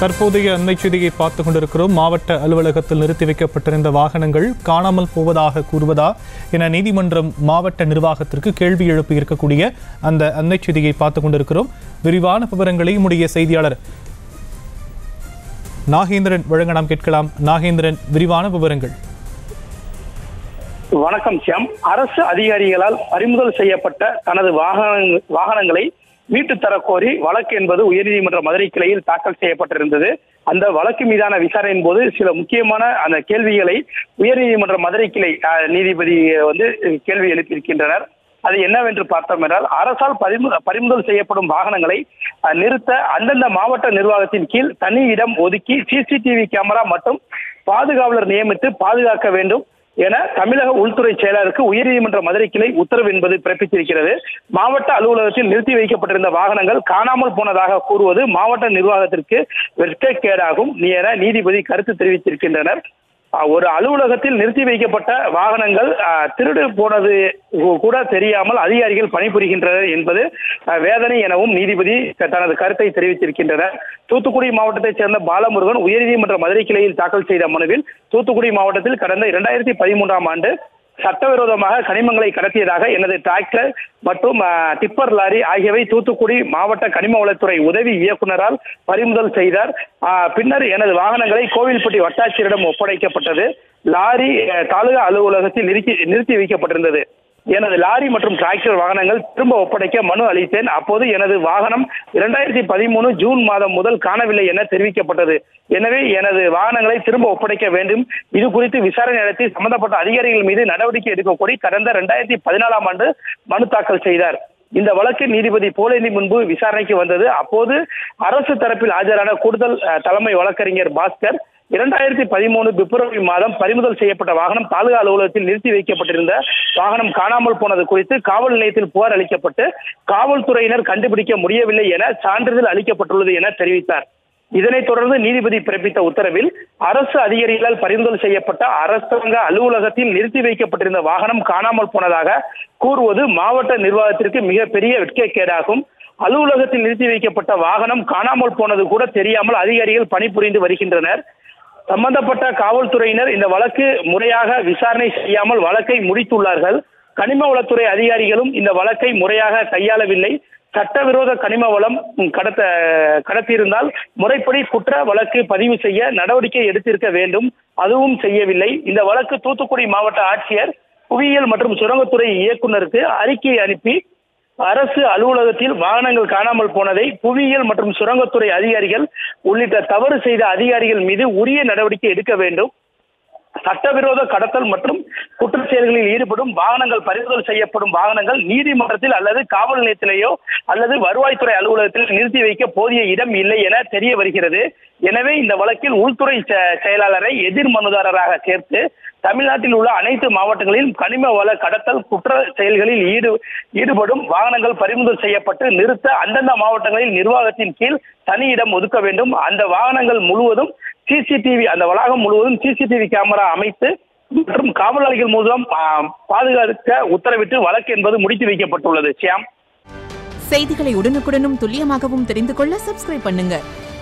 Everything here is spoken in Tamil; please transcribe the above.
தற்போதைய அண்மை செய்தியை பார்த்து கொண்டிருக்கிறோம் மாவட்ட அலுவலகத்தில் நிறுத்தி வைக்கப்பட்டிருந்த வாகனங்கள் காணாமல் போவதாக கூறுவதா என நீதிமன்றம் மாவட்ட நிர்வாகத்திற்கு கேள்வி எழுப்பி இருக்கக்கூடிய அந்த அண்மை செய்தியை பார்த்து கொண்டிருக்கிறோம் விரிவான விவரங்களை நம்முடைய செய்தியாளர் நாகேந்திரன் வழங்க நாம் கேட்கலாம் நாகேந்திரன் விரிவான விவரங்கள் வணக்கம் சியாம் அரசு அதிகாரிகளால் பறிமுதல் செய்யப்பட்ட தனது வாகன வாகனங்களை மீட்டு தரக் கோரி வழக்கு என்பது உயர்நீதிமன்ற மதுரை கிளையில் தாக்கல் செய்யப்பட்டிருந்தது அந்த வழக்கு மீதான விசாரணையின் போது சில முக்கியமான அந்த கேள்விகளை உயர்நீதிமன்ற மதுரை கிளை அஹ், நீதிபதி வந்து கேள்வி எழுப்பியிருக்கின்றனர் அது என்னவென்று பார்த்தோம் என்றால் அரசால் பறிமு பறிமுதல் செய்யப்படும் வாகனங்களை அஹ், நிறுத்த அந்தந்த மாவட்ட நிர்வாகத்தின் கீழ் தனி இடம் ஒதுக்கி சிசிடிவி கேமரா மற்றும் பாதுகாவலர் நியமித்து பாதுகாக்க வேண்டும் என தமிழக உள்துறை செயலருக்கு உயர்நீதிமன்ற மதுரை கிளை உத்தரவு என்பது பிறப்பித்திருக்கிறது மாவட்ட அலுவலகத்தில் நிறுத்தி வைக்கப்பட்டிருந்த வாகனங்கள் காணாமல் போனதாக கூறுவது மாவட்ட நிர்வாகத்திற்கு வெட்கக்கேடாகும் என நீதிபதி கருத்து தெரிவித்திருக்கின்றனர் அஹ், ஒரு அலுவலகத்தில் நிறுத்தி வைக்கப்பட்ட வாகனங்கள் அஹ், திருடு போனது கூ- கூட தெரியாமல் அதிகாரிகள் பணிபுரிகின்றனர் என்பது அஹ், வேதனை எனவும் நீதிபதி த- தனது கருத்தை தெரிவித்திருக்கின்றனர் தூத்துக்குடி மாவட்டத்தைச் சேர்ந்த பாலமுருகன் உயர்நீதிமன்ற மதுரை கிளையில் தாக்கல் செய்த மனுவில் தூத்துக்குடி மாவட்டத்தில் கடந்த இரண்டாயிரத்தி பதிமூன்றாம் ஆண்டு சட்டவிரோதமாக கனிமங்களை கடத்தியதாக எனது டிராக்டர் மற்றும் அஹ், டிப்பர் லாரி ஆகியவை தூத்துக்குடி மாவட்ட கனிம வளத்துறை உதவி இயக்குனரால் பறிமுதல் செய்தார் அஹ், பின்னர் எனது வாகனங்களை கோவில்பட்டி வட்டாட்சியரிடம் ஒப்படைக்கப்பட்டது லாரி அஹ், தாலுகா அலுவலகத்தில் நிறுத்தி நிறுத்தி வைக்கப்பட்டிருந்தது எனது லாரி மற்றும் டிராக்டர் வாகனங்கள் திரும்ப ஒப்படைக்க மனு அளித்தேன் அப்போது எனது வாகனம் இரண்டாயிரத்தி பதிமூணு ஜூன் மாதம் முதல் காணவில்லை என தெரிவிக்கப்பட்டது எனவே எனது வாகனங்களை திரும்ப ஒப்படைக்க வேண்டும் இது குறித்து விசாரணை நடத்தி சம்பந்தப்பட்ட அதிகாரிகள் மீது நடவடிக்கை எடுக்க கோரி கடந்த இரண்டாயிரத்தி பதினாலாம் ஆண்டு மனு தாக்கல் செய்தார் இந்த வழக்கு நீதிபதி போலேந்தி முன்பு விசாரணைக்கு வந்தது அப்போது அரசு தரப்பில் ஆஜரான கூடுதல் அஹ், தலைமை வழக்கறிஞர் பாஸ்கர் இரண்டாயிரத்தி பதிமூணு பிப்ரவரி மாதம் பறிமுதல் செய்யப்பட்ட வாகனம் தாலுகா அலுவலகத்தில் நிறுத்தி வைக்கப்பட்டிருந்த வாகனம் காணாமல் போனது குறித்து காவல் நிலையத்தில் புகார் அளிக்கப்பட்டு காவல்துறையினர் கண்டுபிடிக்க முடியவில்லை என சான்றிதழ் அளிக்கப்பட்டுள்ளது என தெரிவித்தார் இதனைத் தொடர்ந்து நீதிபதி பிறப்பித்த உத்தரவில் அரசு அதிகாரிகளால் பறிமுதல் செய்யப்பட்ட அரசாங்க அலுவலகத்தில் நிறுத்தி வைக்கப்பட்டிருந்த வாகனம் காணாமல் போனதாக கூறுவது மாவட்ட நிர்வாகத்திற்கு மிகப்பெரிய வெட்கக்கேடாகும் அலுவலகத்தில் நிறுத்தி வைக்கப்பட்ட வாகனம் காணாமல் போனது கூட தெரியாமல் அதிகாரிகள் பணிபுரிந்து வருகின்றனர் சம்பந்தப்பட்ட காவல்துறையினர் இந்த வழக்கு முறையாக விசாரணை செய்யாமல் வழக்கை முடித்துள்ளார்கள் கனிம வளத்துறை அதிகாரிகளும் இந்த வழக்கை முறையாக கையாளவில்லை சட்டவிரோத கனிம வளம் ம், கடத்த கடத்தியிருந்தால் முறைப்படி குற்ற வழக்கு பதிவு செய்ய நடவடிக்கை எடுத்திருக்க வேண்டும் அதுவும் செய்யவில்லை இந்த வழக்கு தூத்துக்குடி மாவட்ட ஆட்சியர் புவியியல் மற்றும் சுரங்கத்துறை இயக்குனருக்கு அறிக்கை அனுப்பி அரசு அலுவலகத்தில் வாகனங்கள் காணாமல் போனதை புவியியல் மற்றும் சுரங்கத்துறை அதிகாரிகள் உள்ளிட்ட தவறு செய்த அதிகாரிகள் மீது உரிய நடவடிக்கை எடுக்க வேண்டும் சட்டவிரோத கடத்தல் மற்றும் குற்றச் செயல்களில் ஈடுபடும் வாகனங்கள் பறிமுதல் செய்யப்படும் வாகனங்கள் நீதிமன்றத்தில் அல்லது காவல் நிலையத்திலேயோ அல்லது வருவாய்த்துறை அலுவலகத்தில் நிறுத்தி வைக்க போதிய இடம் இல்லை என தெரிய வருகிறது எனவே இந்த வழக்கில் உள்துறை செ- செயலாளரை எதிர் மனுதாரராக சேர்த்து தமிழ்நாட்டில் உள்ள அனைத்து மாவட்டங்களிலும் கனிம வள கடத்தல் குற்ற செயல்களில் ஈடு ஈடுபடும் வாகனங்கள் பறிமுதல் செய்யப்பட்டு நிறுத்த அந்தந்த மாவட்டங்களில் நிர்வாகத்தின் கீழ் தனி இடம் ஒதுக்க வேண்டும் அந்த வாகனங்கள் முழுவதும் சிசிடிவி அந்த வளாகம் முழுவதும் சிசிடிவி கேமரா அமைத்து மற்றும் காவலாளிகள் மூலம் ஆ, பாதுகாக்க உத்தரவிட்டு வழக்கு என்பது முடித்து வைக்கப்பட்டுள்ளது சியாம் செய்திகளை உடனுக்குடனும் துல்லியமாகவும் தெரிந்து கொள்ள சப்ஸ்கிரைப் பண்ணுங்க